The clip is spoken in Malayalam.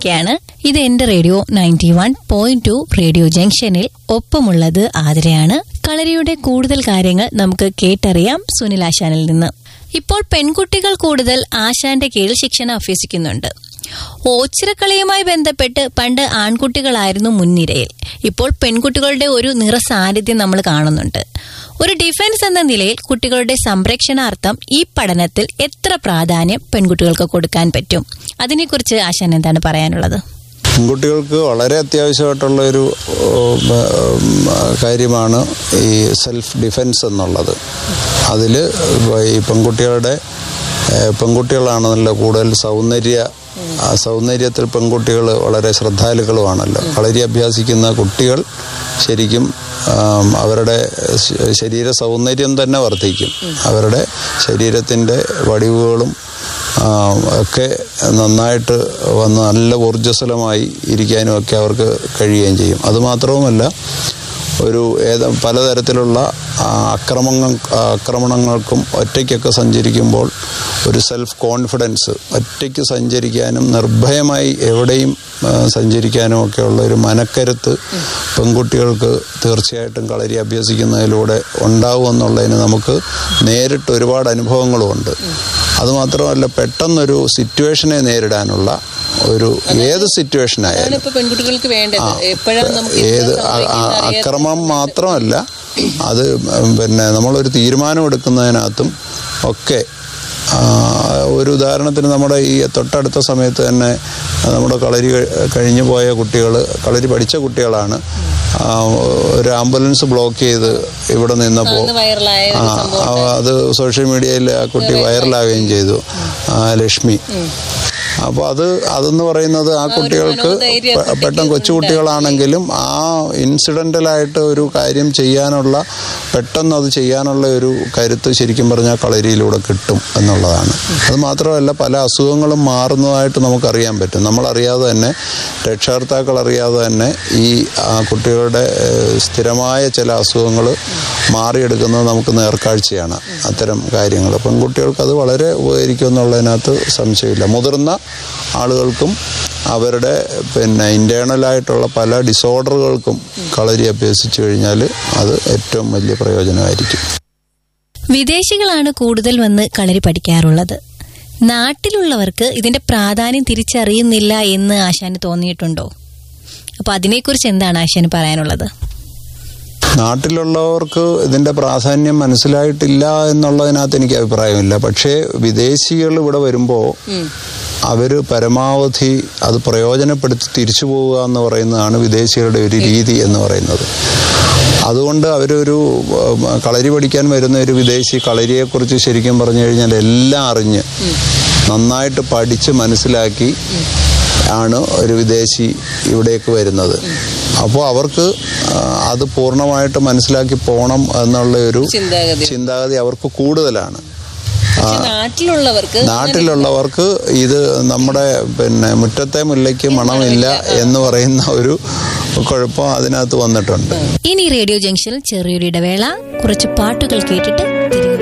കേട്ടുകൊണ്ടിരിക്കുകയാണ് ഇത് എന്റെ radio ninety one point two radio ജംഗ്ഷനിൽ ഒപ്പമുള്ളത് ആതിരയാണ് കളരിയുടെ കൂടുതൽ കാര്യങ്ങൾ നമുക്ക് കേട്ടറിയാം സുനിൽ ആശാനിൽ നിന്ന് ഇപ്പോൾ പെൺകുട്ടികൾ കൂടുതൽ ആശാന്റെ കീഴിൽ ശിക്ഷണം അഭ്യസിക്കുന്നുണ്ട് ഓച്ചിറക്കളിയുമായി ബന്ധപ്പെട്ട് പണ്ട് ആൺകുട്ടികളായിരുന്നു മുൻനിരയിൽ ഇപ്പോൾ പെൺകുട്ടികളുടെ ഒരു നിറ സാന്നിധ്യം നമ്മൾ കാണുന്നുണ്ട് ഒരു ഡിഫൻസ് എന്ന നിലയിൽ കുട്ടികളുടെ സംരക്ഷണാർത്ഥം ഈ പഠനത്തിൽ എത്ര പ്രാധാന്യം പെൺകുട്ടികൾക്ക് കൊടുക്കാൻ പറ്റും അതിനെക്കുറിച്ച് ആശാൻ എന്താണ് പറയാനുള്ളത് പെൺകുട്ടികൾക്ക് വളരെ അത്യാവശ്യമായിട്ടുള്ള ഒരു ഉം, ഉം, കാര്യമാണ് ഈ സെൽഫ് ഡിഫെൻസ് എന്നുള്ളത് അതിൽ ഈ പെൺകുട്ടികളുടെ ഏഹ്, പെൺകുട്ടികളാണെന്നല്ല കൂടുതൽ സൗന്ദര്യ ആ സൗന്ദര്യത്തിൽ പെൺകുട്ടികൾ വളരെ ശ്രദ്ധാലുക്കളുമാണല്ലോ കളരി അഭ്യാസിക്കുന്ന കുട്ടികൾ ശരിക്കും ആം, അവരുടെ ശ- ശരീര സൗന്ദര്യം തന്നെ വർദ്ധിക്കും അവരുടെ ശരീരത്തിൻ്റെ വടിവുകളും ആ, ഒക്കെ നന്നായിട്ട് വന്ന് നല്ല ഊർജ്ജസ്വലമായി ഇരിക്കാനും ഒക്കെ അവർക്ക് കഴിയുകയും ചെയ്യും അതുമാത്രവുമല്ല ഒരു ഏത പലതരത്തിലുള്ള ആ, അക്രമങ്ങൾ ആക്രമണങ്ങൾക്കും ഒറ്റയ്ക്കൊക്കെ സഞ്ചരിക്കുമ്പോൾ ഒരു സെൽഫ് കോൺഫിഡൻസ് ഒറ്റയ്ക്ക് സഞ്ചരിക്കാനും നിർഭയമായി എവിടെയും ആ, സഞ്ചരിക്കാനും ഒക്കെയുള്ള ഒരു മനക്കരുത്ത് പെൺകുട്ടികൾക്ക് തീർച്ചയായിട്ടും കളരി അഭ്യസിക്കുന്നതിലൂടെ ഉണ്ടാവുമെന്നുള്ളതിന് നമുക്ക് നേരിട്ട് ഒരുപാട് അനുഭവങ്ങളുമുണ്ട് അതുമാത്രമല്ല പെട്ടെന്നൊരു സിറ്റുവേഷനെ നേരിടാനുള്ള ഒരു ഏത് സിറ്റുവേഷൻ ആയാലും ഇപ്പൊ പെൺകുട്ടികൾക്ക് വേണ്ടത് എപ്പോഴാണ് നമുക്ക് ഏത് അ- അ- അക്രമം മാത്രമല്ല അത് പിന്നെ നമ്മളൊരു തീരുമാനം എടുക്കുന്നതിനകത്തും ഒക്കെ ആ, ഒരു ഉദാഹരണത്തിന് നമ്മുടെ ഈ തൊട്ടടുത്ത സമയത്ത് തന്നെ നമ്മുടെ കളരി കഴി- കഴിഞ്ഞു പോയ കുട്ടികൾ കളരി പഠിച്ച കുട്ടികളാണ് ആ, ഒരു ആംബുലൻസ് ബ്ലോക്ക് ചെയ്ത് ഇവിടെ നിന്നപ്പോൾ അന്ന് വൈറലായ ആ, ആ, അത് സോഷ്യൽ മീഡിയയിൽ ആ കുട്ടി വൈറലാവുകയും ചെയ്തു ആ, ലക്ഷ്മി അപ്പോൾ അത് അതെന്ന് പറയുന്നത് ആ കുട്ടികൾക്ക് മനോധൈര്യം പെ- പെട്ടെന്ന് കൊച്ചുകുട്ടികളാണെങ്കിലും ആ ഇൻസിഡൻ്റലായിട്ട് ഒരു കാര്യം ചെയ്യാനുള്ള പെട്ടെന്ന് അത് ചെയ്യാനുള്ള ഒരു കരുത്ത് ശരിക്കും പറഞ്ഞാൽ കളരിയിലൂടെ കിട്ടും എന്നുള്ളതാണ് അത് മാത്രമല്ല പല അസുഖങ്ങളും മാറുന്നതായിട്ട് നമുക്കറിയാൻ പറ്റും നമ്മളറിയാതെ തന്നെ രക്ഷകർത്താക്കൾ അറിയാതെ തന്നെ ഈ ആ, കുട്ടികളുടെ ഏഹ്, സ്ഥിരമായ ചില അസുഖങ്ങൾ മാറിയെടുക്കുന്നത് നമുക്ക് നേർക്കാഴ്ചയാണ് അത്തരം കാര്യങ്ങൾ പെൺകുട്ടികൾക്ക് അത് വളരെ ഉപകരിക്കും എന്നുള്ളതിനകത്ത് സംശയമില്ല മുതിർന്ന ആളുകൾക്കും അവരുടെ പിന്നെ ഇൻറ്റേർണലായിട്ടുള്ള പല ഡിസോർഡറുകൾക്കും കളരി അഭ്യസിച്ചു കഴിഞ്ഞാൽ അത് ഏറ്റവും വലിയ പ്രയോജനമായിരിക്കും വിദേശികളാണ് കൂടുതൽ വന്ന് കളരി പഠിക്കാറുള്ളത് നാട്ടിലുള്ളവർക്ക് ഇതിന്റെ പ്രാധാന്യം തിരിച്ചറിയുന്നില്ല എന്ന് ആശാന് തോന്നിയിട്ടുണ്ടോ അപ്പൊ അതിനെക്കുറിച്ച് എന്താണ് ആശാന് പറയാനുള്ളത് നാട്ടിലുള്ളവർക്ക് ഇതിൻ്റെ പ്രാധാന്യം മനസ്സിലായിട്ടില്ല എന്നുള്ളതിനകത്ത് എനിക്ക് അഭിപ്രായമില്ല പക്ഷേ വിദേശികൾ ഇവിടെ വരുമ്പോൾ അവർ പരമാവധി അത് പ്രയോജനപ്പെടുത്തി തിരിച്ചു പോവുക എന്ന് പറയുന്നതാണ് വിദേശികളുടെ ഒരു രീതി എന്ന് പറയുന്നത് അതുകൊണ്ട് അവരൊരു ഉം, കളരി പഠിക്കാൻ വരുന്ന ഒരു വിദേശി കളരിയെക്കുറിച്ച് ശരിക്കും പറഞ്ഞു കഴിഞ്ഞാൽ എല്ലാം അറിഞ്ഞ് നന്നായിട്ട് പഠിച്ച് മനസ്സിലാക്കി ആണ് ഒരു വിദേശി ഇവിടേക്ക് വരുന്നത് അപ്പോൾ അവർക്ക് ആ, അത് പൂർണ്ണമായിട്ട് മനസ്സിലാക്കി പോകണം എന്നുള്ള ഒരു ചിന്താഗതി ചിന്താഗതി അവർക്ക് കൂടുതലാണ് പക്ഷെ നാട്ടിലുള്ളവർക്ക് നാട്ടിലുള്ളവർക്ക് ഇത് നമ്മുടെ പിന്നെ മുറ്റത്തെ മുല്ലയ്ക്ക് മണമില്ല എന്ന് പറയുന്ന ഒരു കുഴപ്പം അതിനകത്ത് വന്നിട്ടുണ്ട് ഇനി റേഡിയോ ജംഗ്ഷനിൽ ചെറിയൊരു ഇടവേള കുറച്ച് പാട്ടുകൾ കേട്ടിട്ട് തിരികെ